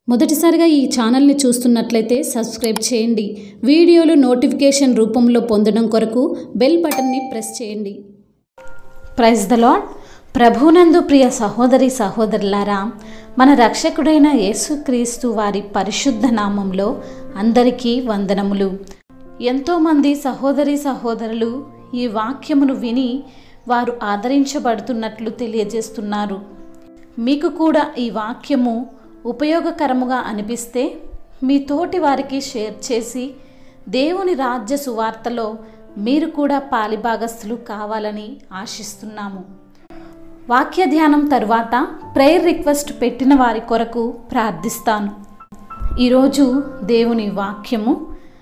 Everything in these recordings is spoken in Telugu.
మొదటిసారిగా ఈ ఛానల్ని చూస్తున్నట్లయితే సబ్స్క్రైబ్ చేయండి వీడియోలు నోటిఫికేషన్ రూపంలో పొందడం కొరకు బెల్ బటన్ని ప్రెస్ చేయండి ప్రైజ్ ద లాడ్ ప్రభునందు ప్రియ సహోదరి సహోదరులారా మన రక్షకుడైన యేసుక్రీస్తు వారి పరిశుద్ధ నామంలో అందరికీ వందనములు ఎంతోమంది సహోదరి సహోదరులు ఈ వాక్యమును విని వారు ఆదరించబడుతున్నట్లు తెలియజేస్తున్నారు మీకు కూడా ఈ వాక్యము ఉపయోగకరముగా అనిపిస్తే మీ తోటి వారికి షేర్ చేసి దేవుని రాజ్య సువార్తలో మీరు కూడా పాలిభాగస్తులు కావాలని ఆశిస్తున్నాము వాక్య ధ్యానం తరువాత ప్రేయర్ రిక్వెస్ట్ పెట్టిన వారి కొరకు ప్రార్థిస్తాను ఈరోజు దేవుని వాక్యము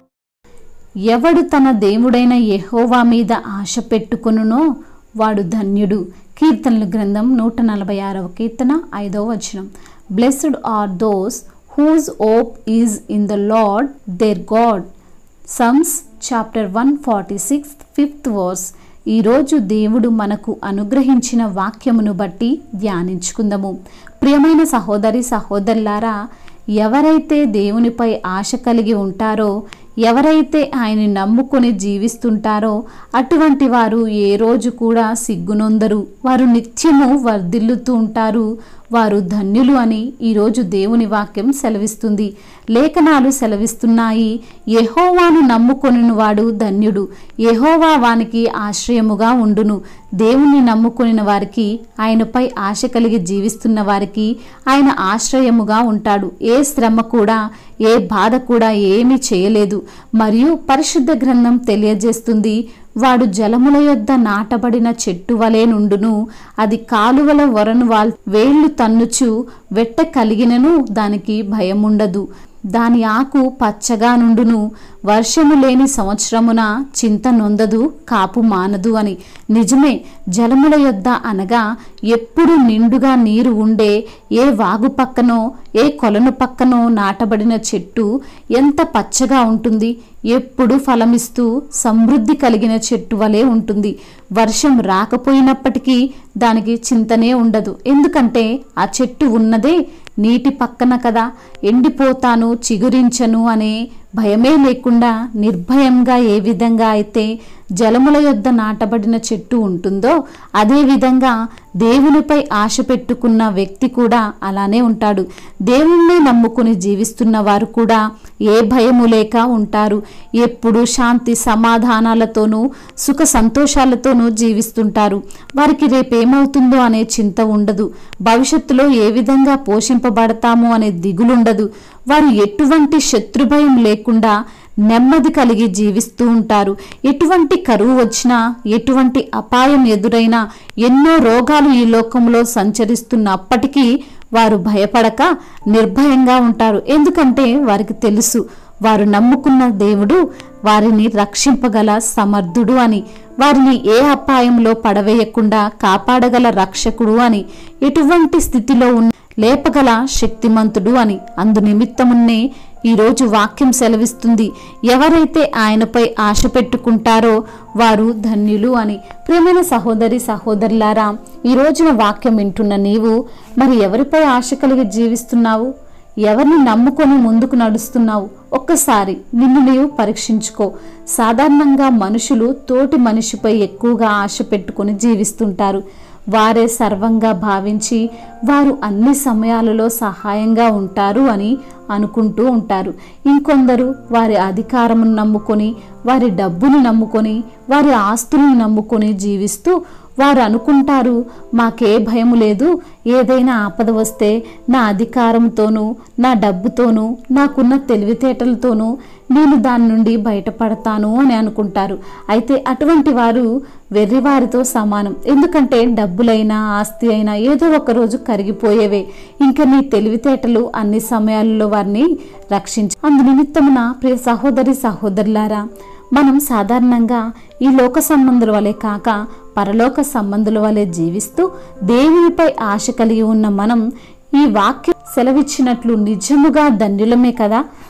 ఎవడు తన దేవుడైన యెహోవా మీద ఆశ పెట్టుకొనునో వాడు ధన్యుడు కీర్తనల గ్రంథం నూట నలభై ఆరవ కీర్తన ఐదవ వచనం blessed are those whose hope is in the Lord their God psalms chapter one forty six fifth verse ఈరోజు దేవుడు మనకు అనుగ్రహించిన వాక్యమును బట్టి ధ్యానించుకుందాము ప్రియమైన సహోదరి సహోదరులారా ఎవరైతే దేవునిపై ఆశ కలిగి ఉంటారో ఎవరైతే ఆయన్ని నమ్ముకొని జీవిస్తుంటారో అటువంటి వారు ఏ రోజు కూడా సిగ్గునొందరు వారు నిత్యము వర్ధిల్లుతూ ఉంటారు వారు ధన్యులు అని ఈరోజు దేవుని వాక్యం సెలవిస్తుంది లేఖనాలు సెలవిస్తున్నాయి యెహోవాను నమ్ముకొనిన వాడు ధన్యుడు యెహోవా వానికి ఆశ్రయముగా ఉండును దేవుణ్ణి నమ్ముకొనిన వారికి ఆయనపై ఆశ కలిగి జీవిస్తున్న వారికి ఆయన ఆశ్రయముగా ఉంటాడు ఏ శ్రమ కూడా ఏ బాధ కూడా ఏమీ చేయలేదు మరియు పరిశుద్ధ గ్రంథం తెలియజేస్తుంది వాడు జలముల యొద్ద నాటబడిన చెట్టు వలె నుండును అది కాలువల వరను వాల్ వేళ్లు తన్నుచు వెట్ట కలిగినను దానికి భయముండదు దాని ఆకు పచ్చగా నుండును వర్షము లేని సంవత్సరమున చింత నొందదు కాపు మానదు అని నిజమే జలముల యొద్ద అనగా ఎప్పుడు నిండుగా నీరు ఉండే ఏ వాగు పక్కనో ఏ కొలను పక్కనో నాటబడిన చెట్టు ఎంత పచ్చగా ఉంటుంది ఎప్పుడు ఫలమిస్తూ సమృద్ధి కలిగిన చెట్టు వలె ఉంటుంది వర్షం రాకపోయినప్పటికీ దానికి చింతనే ఉండదు ఎందుకంటే ఆ చెట్టు ఉన్నదే నీటి పక్కన కదా ఎండిపోతాను చిగురించను అనే భయమే లేకుండా నిర్భయంగా ఏ విధంగా అయితే జలముల యొద్ద నాటబడిన చెట్టు ఉంటుందో అదే విధంగా దేవునిపై ఆశ పెట్టుకున్న వ్యక్తి కూడా అలానే ఉంటాడు దేవుణ్ణి నమ్ముకుని జీవిస్తున్న వారు కూడా ఏ భయము లేక ఉంటారు ఎప్పుడు శాంతి సమాధానాలతోనూ సుఖ సంతోషాలతోనూ జీవిస్తుంటారు వారికి రేపేమవుతుందో అనే చింత ఉండదు భవిష్యత్తులో ఏ విధంగా పోషింపబడతాము అనే దిగులుండదు వారు ఎటువంటి శత్రుభయం లేకుండా నెమ్మది కలిగి జీవిస్తూ ఉంటారు ఎటువంటి కరువు వచ్చినా ఎటువంటి అపాయం ఎదురైనా ఎన్నో రోగాలు ఈ లోకంలో సంచరిస్తున్నప్పటికీ వారు భయపడక నిర్భయంగా ఉంటారు ఎందుకంటే వారికి తెలుసు వారు నమ్ముకున్న దేవుడు వారిని రక్షింపగల సమర్థుడు అని వారిని ఏ అపాయంలో పడవేయకుండా కాపాడగల రక్షకుడు అని ఎటువంటి స్థితిలో ఉన్న లేపగల శక్తిమంతుడు అని అందు నిమిత్తమున్నే ఈరోజు వాక్యం సెలవిస్తుంది ఎవరైతే ఆయనపై ఆశ పెట్టుకుంటారో వారు ధన్యులు అని ప్రియమైన సహోదరి సహోదరులారా ఈ రోజున వాక్యం వింటున్న నీవు మరి ఎవరిపై ఆశ కలిగి జీవిస్తున్నావు ఎవరిని నమ్ముకొని ముందుకు నడుస్తున్నావు ఒక్కసారి నిన్ను నీవు పరీక్షించుకో సాధారణంగా మనుషులు తోటి మనిషిపై ఎక్కువగా ఆశ పెట్టుకొని జీవిస్తుంటారు వారే సర్వంగా భావించి వారు అన్ని సమయాలలో సహాయంగా ఉంటారు అని అనుకుంటూ ఉంటారు ఇంకొందరు వారి అధికారమును నమ్ముకొని వారి డబ్బును నమ్ముకొని వారి ఆస్తులను నమ్ముకొని జీవిస్తూ వారు అనుకుంటారు మాకే భయం లేదు ఏదైనా ఆపద వస్తే నా అధికారంతోనూ నా డబ్బుతోనూ నాకున్న తెలివితేటలతోనూ నేను దాని నుండి బయటపడతాను అని అనుకుంటారు అయితే అటువంటి వారు వెర్రివారితో సమానం ఎందుకంటే డబ్బులైనా ఆస్తి అయినా ఏదో ఒక రోజు కరిగిపోయేవే ఇంకా నీ తెలివితేటలు అన్ని సమయాల్లో వారిని రక్షించ అందు నిమిత్తమున ప్రియ సహోదరి సహోదరులారా మనం సాధారణంగా ఈ లోక సంబంధుల వలె కాక పరలోక సంబంధుల వలె జీవిస్తూ దేవునిపై ఆశ కలిగి ఉన్న మనం ఈ వాక్యం సెలవిచ్చినట్లు నిజముగా ధన్యులమే కదా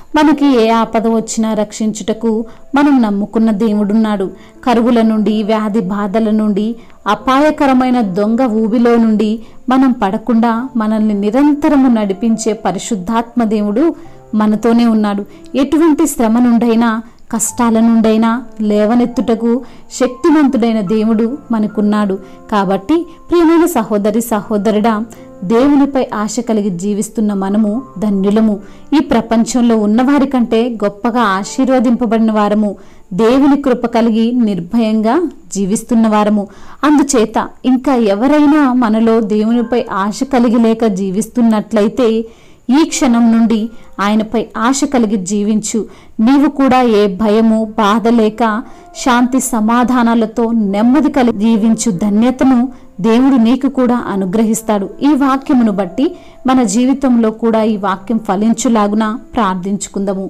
మనకి ఏ ఆపద వచ్చినా రక్షించుటకు మనం నమ్ముకున్న దేవుడున్నాడు కరువుల నుండి వ్యాధి బాధల నుండి అపాయకరమైన దొంగ ఊబిలో నుండి మనం పడకుండా మనల్ని నిరంతరము నడిపించే పరిశుద్ధాత్మ దేవుడు మనతోనే ఉన్నాడు ఎటువంటి శ్రమ నుండైనా కష్టాల నుండైనా లేవనెత్తుటకు శక్తివంతుడైన దేవుడు మనకున్నాడు కాబట్టి ప్రియమైన సహోదరి సహోదరుడా దేవునిపై ఆశ కలిగి జీవిస్తున్న మనము ధన్యులము ఈ ప్రపంచంలో ఉన్నవారి కంటే గొప్పగా ఆశీర్వదింపబడిన వారము దేవుని కృప కలిగి నిర్భయంగా జీవిస్తున్న వారము అందుచేత ఇంకా ఎవరైనా మనలో దేవునిపై ఆశ కలిగి లేక జీవిస్తున్నట్లయితే ఈ క్షణం నుండి ఆయనపై ఆశ కలిగి జీవించు నీవు కూడా ఏ భయము బాధ లేక శాంతి సమాధానాలతో నెమ్మది కలిగి జీవించు ధన్యతను దేవుడు నీకు కూడా అనుగ్రహిస్తాడు ఈ వాక్యమును బట్టి మన జీవితంలో కూడా ఈ వాక్యం ఫలించులాగున ప్రార్థించుకుందాము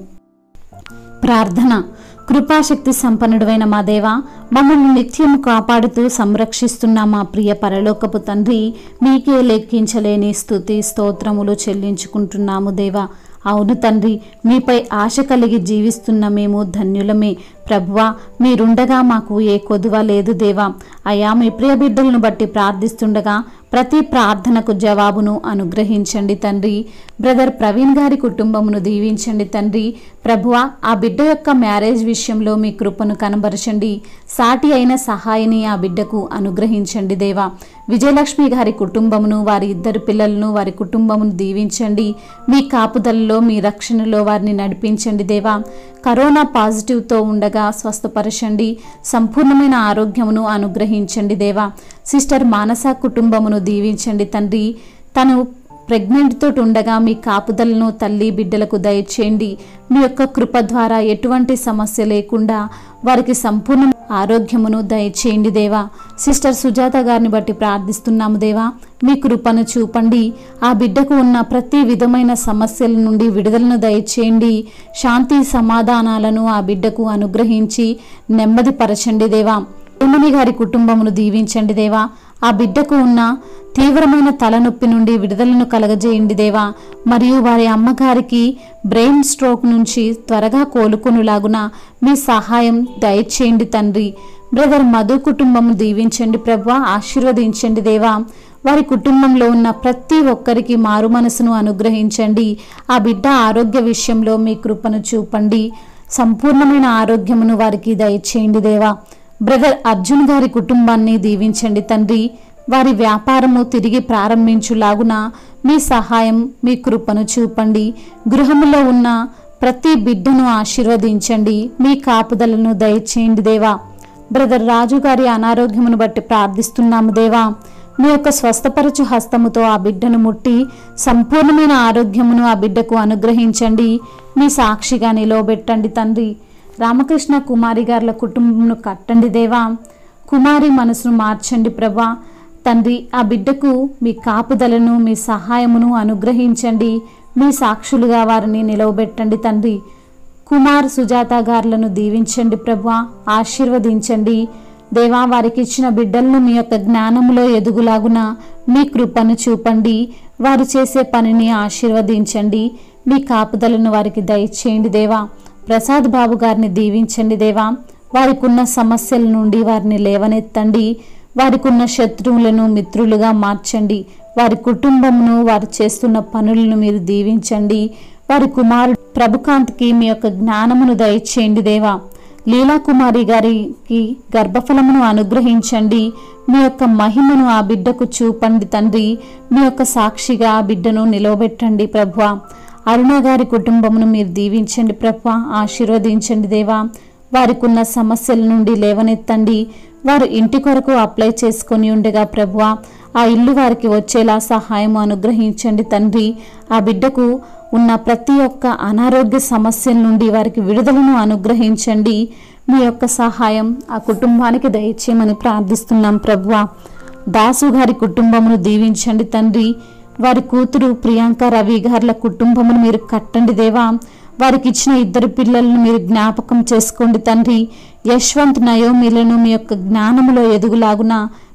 ప్రార్థన కృపాశక్తి సంపన్నుడైన మా దేవ మమ్మల్ని నిత్యం కాపాడుతూ సంరక్షిస్తున్న మా ప్రియ పరలోకపు తండ్రి మీకే లెక్కించలేని స్థుతి స్తోత్రములు చెల్లించుకుంటున్నాము దేవా అవును తండ్రి మీపై ఆశ కలిగి జీవిస్తున్న మేము ధన్యులమే ప్రభువా మీరుండగా మాకు ఏ కొదువ లేదు దేవా అయా మీ ప్రియ బిడ్డలను బట్టి ప్రార్థిస్తుండగా ప్రతి ప్రార్థనకు జవాబును అనుగ్రహించండి తండ్రి బ్రదర్ ప్రవీణ్ గారి కుటుంబమును దీవించండి తండ్రి ప్రభువా ఆ బిడ్డ యొక్క మ్యారేజ్ విషయంలో మీ కృపను కనబరచండి సాటి అయిన సహాయిని ఆ బిడ్డకు అనుగ్రహించండి దేవా విజయలక్ష్మి గారి కుటుంబమును వారి ఇద్దరు పిల్లలను వారి కుటుంబమును దీవించండి మీ కాపుదలలో మీ రక్షణలో వారిని నడిపించండి దేవా కరోనా పాజిటివ్తో ఉండగా స్వస్థపరచండి సంపూర్ణమైన ఆరోగ్యమును అనుగ్రహించండి దేవా సిస్టర్ మానస కుటుంబమును దీవించండి తండ్రి తను ప్రెగ్నెంట్ తోటి ఉండగా మీ కాపుదలను తల్లి బిడ్డలకు దయచేయండి మీ యొక్క కృప ద్వారా ఎటువంటి సమస్య లేకుండా వారికి సంపూర్ణ ఆరోగ్యమును దయచేయండి దేవా సిస్టర్ సుజాత గారిని బట్టి ప్రార్థిస్తున్నాము దేవా మీ కృపను చూపండి ఆ బిడ్డకు ఉన్న ప్రతి విధమైన సమస్యల నుండి విడుదలను దయచేయండి శాంతి సమాధానాలను ఆ బిడ్డకు అనుగ్రహించి నెమ్మదిపరచండి దేవా ఏమని గారి కుటుంబమును దీవించండి దేవా ఆ బిడ్డకు ఉన్న తీవ్రమైన తలనొప్పి నుండి విడుదలను కలగజేయండి దేవా మరియు వారి అమ్మగారికి బ్రెయిన్ స్ట్రోక్ నుంచి త్వరగా కోలుకొనులాగున మీ సహాయం దయచేయండి తండ్రి బ్రదర్ మధు కుటుంబము దీవించండి ప్రభా ఆశీర్వదించండి దేవా వారి కుటుంబంలో ఉన్న ప్రతి ఒక్కరికి మారు మనసును అనుగ్రహించండి ఆ బిడ్డ ఆరోగ్య విషయంలో మీ కృపను చూపండి సంపూర్ణమైన ఆరోగ్యమును వారికి దయచేయండి దేవా బ్రదర్ అర్జున్ గారి కుటుంబాన్ని దీవించండి తండ్రి వారి వ్యాపారము తిరిగి ప్రారంభించులాగున మీ సహాయం మీ కృపను చూపండి గృహములో ఉన్న ప్రతి బిడ్డను ఆశీర్వదించండి మీ కాపుదలను దయచేయండి దేవా బ్రదర్ రాజు గారి అనారోగ్యమును బట్టి ప్రార్థిస్తున్నాము దేవా మీ యొక్క స్వస్థపరచు హస్తముతో ఆ బిడ్డను ముట్టి సంపూర్ణమైన ఆరోగ్యమును ఆ బిడ్డకు అనుగ్రహించండి మీ సాక్షిగా నిలవబెట్టండి తండ్రి రామకృష్ణ కుమారి గారుల కుటుంబంను కట్టండి దేవా కుమారి మనసును మార్చండి ప్రభా తండ్రి ఆ బిడ్డకు మీ కాపుదలను మీ సహాయమును అనుగ్రహించండి మీ సాక్షులుగా వారిని నిలవబెట్టండి తండ్రి కుమార్ సుజాత గారులను దీవించండి ప్రభా ఆశీర్వదించండి దేవా వారికి ఇచ్చిన బిడ్డలను మీ యొక్క జ్ఞానములో ఎదుగులాగున మీ కృపను చూపండి వారు చేసే పనిని ఆశీర్వదించండి మీ కాపుదలను వారికి దయచేయండి దేవా ప్రసాద్ బాబు గారిని దీవించండి దేవా వారికి ఉన్న సమస్యల నుండి వారిని లేవనెత్తండి వారికి ఉన్న శత్రువులను మిత్రులుగా మార్చండి వారి కుటుంబమును వారు చేస్తున్న పనులను మీరు దీవించండి వారి కుమారుడు ప్రభుకాంత్కి మీ యొక్క జ్ఞానమును దయచేయండి దేవా లీలా కుమారి గారికి గర్భఫలమును అనుగ్రహించండి మీ యొక్క మహిమను ఆ బిడ్డకు చూపండి తండ్రి మీ యొక్క సాక్షిగా ఆ బిడ్డను నిలవబెట్టండి ప్రభువా అరుణ గారి కుటుంబమును మీరు దీవించండి ప్రభా ఆశీర్వదించండి దేవా వారికి ఉన్న సమస్యల నుండి లేవనెత్తండి వారు ఇంటి కొరకు అప్లై చేసుకొని ఉండగా ప్రభువా ఆ ఇల్లు వారికి వచ్చేలా సహాయం అనుగ్రహించండి తండ్రి ఆ బిడ్డకు ఉన్న ప్రతి ఒక్క అనారోగ్య సమస్యల నుండి వారికి విడుదలను అనుగ్రహించండి మీ యొక్క సహాయం ఆ కుటుంబానికి దయచేయమని ప్రార్థిస్తున్నాం ప్రభువా దాసు గారి కుటుంబమును దీవించండి తండ్రి వారి కూతురు ప్రియాంక రవి గారుల కుటుంబమును మీరు కట్టండి దేవా వారికి ఇచ్చిన ఇద్దరు పిల్లలను మీరు జ్ఞాపకం చేసుకోండి తండ్రి యశ్వంత్ నయోమిలను మీ యొక్క జ్ఞానములో ఎదుగులాగున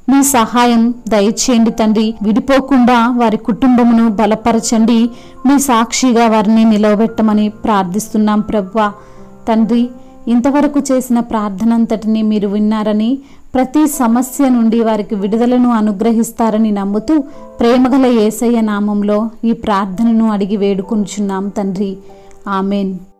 మీ సహాయం దయచేయండి తండ్రి విడిపోకుండా వారి కుటుంబమును బలపరచండి మీ సాక్షిగా వారిని నిలవబెట్టమని ప్రార్థిస్తున్నాం ప్రభువా తండ్రి ఇంతవరకు చేసిన ప్రార్థనంతటిని మీరు విన్నారని ప్రతి సమస్య నుండి వారికి విడుదలను అనుగ్రహిస్తారని నమ్ముతూ ప్రేమగల ఏసయ్య నామంలో ఈ ప్రార్థనను అడిగి వేడుకొనుచున్నాం తండ్రి ఆమెన్